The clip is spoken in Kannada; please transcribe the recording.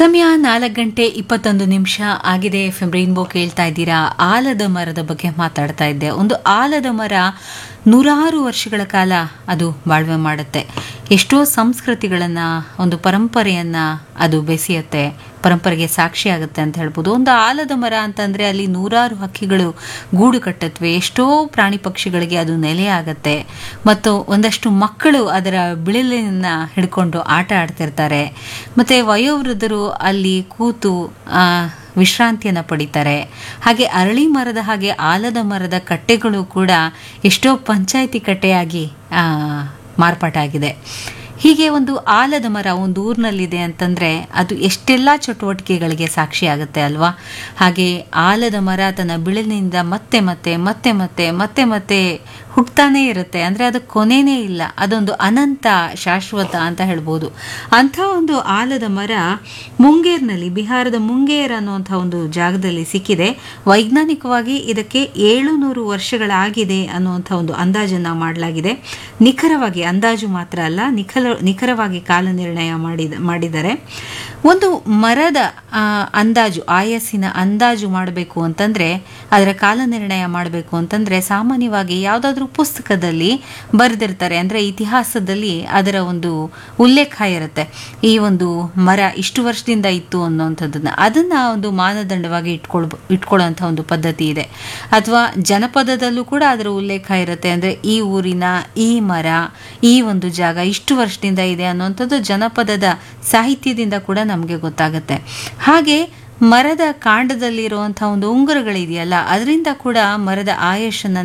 ಸಮಯ ನಾಲ್ಕು ಗಂಟೆ ಇಪ್ಪತ್ತೊಂದು ನಿಮಿಷ ಆಗಿದೆ ಎಫ್ ಎಂ ರೈನ್ಬೋ ಕೇಳ್ತಾ ಇದ್ದೀರಾ ಆಲದ ಮರದ ಬಗ್ಗೆ ಮಾತಾಡ್ತಾ ಇದ್ದೆ ಒಂದು ಆಲದ ಮರ ನೂರಾರು ವರ್ಷಗಳ ಕಾಲ ಅದು ಬಾಳ್ವೆ ಮಾಡುತ್ತೆ ಎಷ್ಟೋ ಸಂಸ್ಕೃತಿಗಳನ್ನು ಒಂದು ಪರಂಪರೆಯನ್ನು ಅದು ಬೆಸೆಯುತ್ತೆ ಪರಂಪರೆಗೆ ಸಾಕ್ಷಿ ಆಗುತ್ತೆ ಅಂತ ಹೇಳ್ಬೋದು ಒಂದು ಆಲದ ಮರ ಅಂತಂದರೆ ಅಲ್ಲಿ ನೂರಾರು ಹಕ್ಕಿಗಳು ಗೂಡು ಕಟ್ಟತ್ವೆ ಎಷ್ಟೋ ಪ್ರಾಣಿ ಪಕ್ಷಿಗಳಿಗೆ ಅದು ನೆಲೆಯಾಗತ್ತೆ ಮತ್ತು ಒಂದಷ್ಟು ಮಕ್ಕಳು ಅದರ ಬಿಳಿಲನ್ನು ಹಿಡ್ಕೊಂಡು ಆಟ ಆಡ್ತಿರ್ತಾರೆ ಮತ್ತು ವಯೋವೃದ್ಧರು ಅಲ್ಲಿ ಕೂತು ಆ, ವಿಶ್ರಾಂತಿಯನ್ನು ಪಡಿತಾರೆ ಹಾಗೆ ಅರಳಿ ಮರದ ಹಾಗೆ ಆಲದ ಮರದ ಕಟ್ಟೆಗಳು ಕೂಡ ಎಷ್ಟೋ ಪಂಚಾಯಿತಿ ಕಟ್ಟೆಯಾಗಿ ಆ, ಮಾರ್ಪಾಟಾಗಿದೆ ಹೀಗೆ ಒಂದು ಆಲದ ಮರ ಒಂದು ಊರಿನಲ್ಲಿದೆ ಅಂತಂದರೆ ಅದು ಎಷ್ಟೆಲ್ಲ ಚಟುವಟಿಕೆಗಳಿಗೆ ಸಾಕ್ಷಿಯಾಗುತ್ತೆ ಅಲ್ವಾ ಹಾಗೆ ಆಲದ ಮರ ತನ್ನ ಬಿಳಿಲಿನಿಂದ ಮತ್ತೆ ಮತ್ತೆ ಮತ್ತೆ ಮತ್ತೆ ಮತ್ತೆ ಮತ್ತೆ ಹುಟ್ಟತಾನೇ ಇರುತ್ತೆ ಅಂದರೆ ಅದು ಕೊನೆನೇ ಇಲ್ಲ ಅದೊಂದು ಅನಂತ ಶಾಶ್ವತ ಅಂತ ಹೇಳ್ಬೋದು ಅಂಥ ಒಂದು ಆಲದ ಮರ ಮುಂಗೇರ್ನಲ್ಲಿ ಬಿಹಾರದ ಮುಂಗೇರ್ ಅನ್ನುವಂಥ ಒಂದು ಜಾಗದಲ್ಲಿ ಸಿಕ್ಕಿದೆ ವೈಜ್ಞಾನಿಕವಾಗಿ ಇದಕ್ಕೆ ಏಳುನೂರು ವರ್ಷಗಳಾಗಿದೆ ಅನ್ನುವಂಥ ಒಂದು ಅಂದಾಜನ್ನು ಮಾಡಲಾಗಿದೆ ನಿಖರವಾಗಿ ಅಂದಾಜು ಮಾತ್ರ ಅಲ್ಲ ನಿಖರ ನಿಖರವಾಗಿ ಕಾಲ ನಿರ್ಣಯ ಮಾಡಿದ ಮಾಡಿದ್ದಾರೆ ಒಂದು ಮರದ ಆ, ಅಂದಾಜು ಆಯಸ್ಸಿನ ಅಂದಾಜು ಮಾಡಬೇಕು ಅಂತಂದರೆ ಅದರ ಕಾಲ ನಿರ್ಣಯ ಮಾಡಬೇಕು ಅಂತಂದರೆ ಸಾಮಾನ್ಯವಾಗಿ ಯಾವುದಾದ್ರೂ ಪುಸ್ತಕದಲ್ಲಿ ಬರೆದಿರ್ತಾರೆ ಅಂದರೆ ಇತಿಹಾಸದಲ್ಲಿ ಅದರ ಒಂದು ಉಲ್ಲೇಖ ಇರುತ್ತೆ ಈ ಒಂದು ಮರ ಇಷ್ಟು ವರ್ಷದಿಂದ ಇತ್ತು ಅನ್ನೋವಂಥದ್ದನ್ನು ಅದನ್ನು ಒಂದು ಮಾನದಂಡವಾಗಿ ಇಟ್ಕೊಳ್ ಇಟ್ಕೊಳ್ಳೋಂಥ ಒಂದು ಪದ್ಧತಿ ಇದೆ ಅಥವಾ ಜನಪದದಲ್ಲೂ ಕೂಡ ಅದರ ಉಲ್ಲೇಖ ಇರುತ್ತೆ ಅಂದರೆ ಈ ಊರಿನ ಈ ಮರ ಈ ಒಂದು ಜಾಗ ಇಷ್ಟು ವರ್ಷದಿಂದ ಇದೆ ಅನ್ನುವಂಥದ್ದು ಜನಪದದ ಸಾಹಿತ್ಯದಿಂದ ಕೂಡ ನಮಗೆ ಗೊತ್ತಾಗುತ್ತೆ ಹಾಗೆ ಮರದ ಕಾಂಡದಲ್ಲಿರುವಂಥ ಒಂದು ಉಂಗುರಗಳಿದೆಯಲ್ಲ ಅದರಿಂದ ಕೂಡ ಮರದ ಆಯುಷನ್ನು